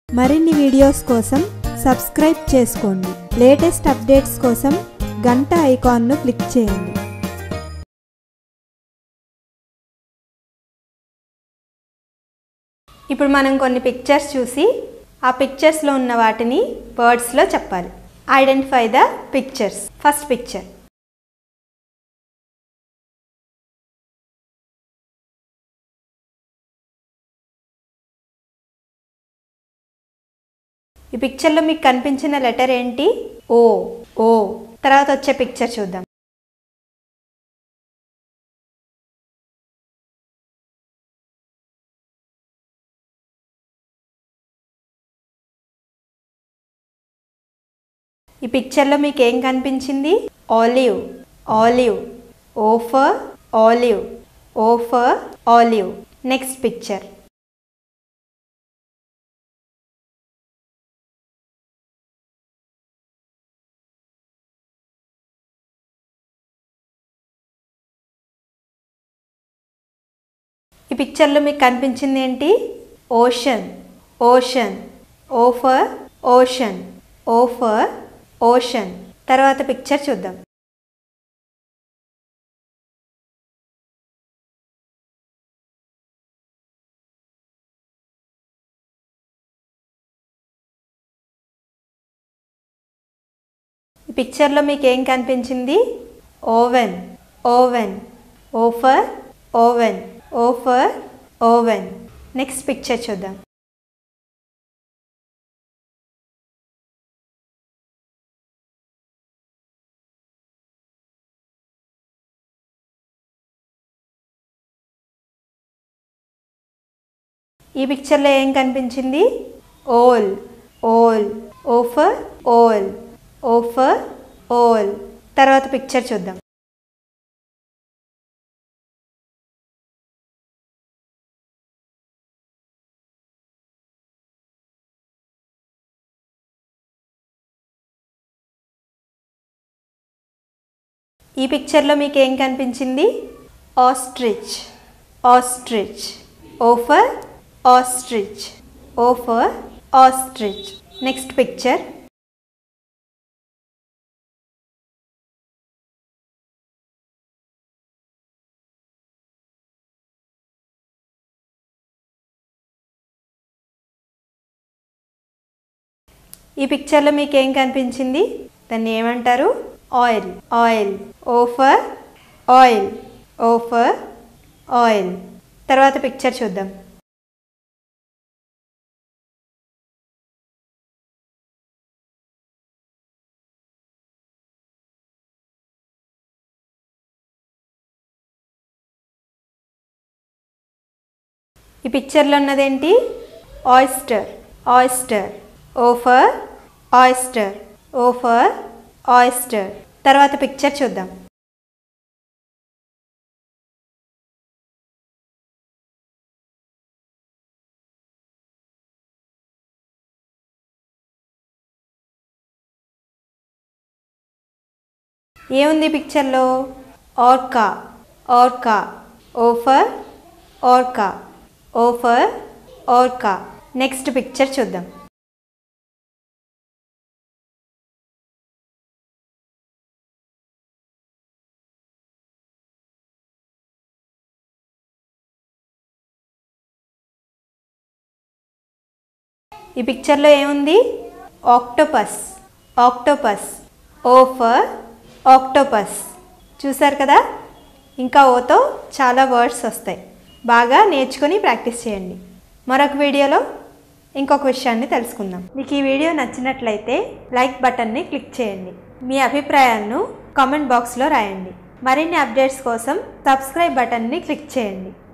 మరిన్ని వీడియోస్ కోసం సబ్స్క్రైబ్ చేసుకోండి లేటెస్ట్ అప్డేట్స్ కోసం గంట ఐకాన్ను క్లిక్ చేయండి ఇప్పుడు మనం కొన్ని పిక్చర్స్ చూసి ఆ పిక్చర్స్లో ఉన్న వాటిని వర్డ్స్లో చెప్పాలి identify the pictures first picture ఈ పిక్చర్లో మీకు కనిపించిన లెటర్ ఏంటి ఓ ఓ తర్వాత వచ్చే పిక్చర్ చూద్దాం ఈ పిక్చర్లో మీకు ఏం కనిపించింది olive olive O for olive O for olive next picture ఈ పిక్చర్లో మీకు కనిపించింది ఏంటి ocean ocean O for ocean O for ocean తర్వాత పిక్చర్ చూద్దాం ఈ పిక్చర్లో మీకు ఏం కనిపించింది oven oven O for oven O for oven next picture చూద్దాం ఈ పిక్చర్లో ఏం కనిపించింది owl owl O for owl O for owl తర్వాత పిక్చర్ చూద్దాం ఈ పిక్చర్లో మీకు ఏం కనిపించింది ostrich ostrich O for ostrich O for ostrich next picture ఈ పిక్చర్లో మీకు ఏం కనిపించింది దాన్ని ఏమంటారు oil oil O for oil O for oil తర్వాత పిక్చర్ చూద్దాం ఈ పిక్చర్లో ఉన్నదేంటి oyster oyster O for oyster O for oyster తర్వాత పిక్చర్ చూద్దాం ఏముంది పిక్చర్లో orca orca O for orca O for orca next picture చూద్దాం ఈ పిక్చర్లో ఏముంది ఆక్టోపస్ ఆక్టోపస్ ఓఫర్ ఆక్టోపస్ చూసారు కదా ఇంకా ఓతో చాలా వర్డ్స్ వస్తాయి బాగా నేర్చుకొని ప్రాక్టీస్ చేయండి మరొక వీడియోలో ఇంకొక విషయాన్ని తెలుసుకుందాం మీకు ఈ వీడియో నచ్చినట్లయితే లైక్ బటన్ని క్లిక్ చేయండి మీ అభిప్రాయాలను కామెంట్ బాక్స్లో రాయండి మరిన్ని అప్డేట్స్ కోసం సబ్స్క్రైబ్ బటన్ని క్లిక్ చేయండి